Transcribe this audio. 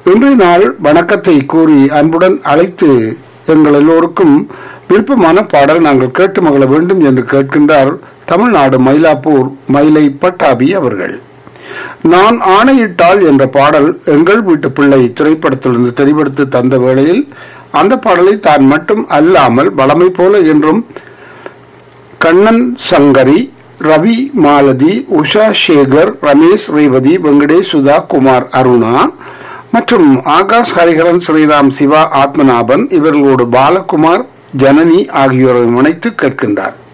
இன்றைய நாள் வணக்கத்தை கூறி அன்புடன் அழைத்து எங்கள் எல்லோருக்கும் விருப்பமான பாடல் நாங்கள் கேட்டு மகள வேண்டும் என்று கேட்கின்றார் தமிழ்நாடு மயிலாப்பூர் மயிலை பட்டாபி அவர்கள் நான் ஆணையிட்டால் என்ற பாடல் எங்கள் வீட்டு பிள்ளை திரைப்படத்திலிருந்து தெரிவெடுத்து தந்த வேளையில் அந்த பாடலை தான் மட்டும் அல்லாமல் வளமை போல என்றும் கண்ணன் சங்கரி ரவி மாலதி உஷா சேகர் ரமேஷ் ரேவதி வெங்கடேஷ் சுதா குமார் அருணா மற்றும் ஆகாஷ் ஹரிஹரன் ஸ்ரீராம் சிவா ஆத்மநாபன் இவர்களோடு பாலகுமார் ஜனனி ஆகியோரை முனைத்து கேட்கின்றார்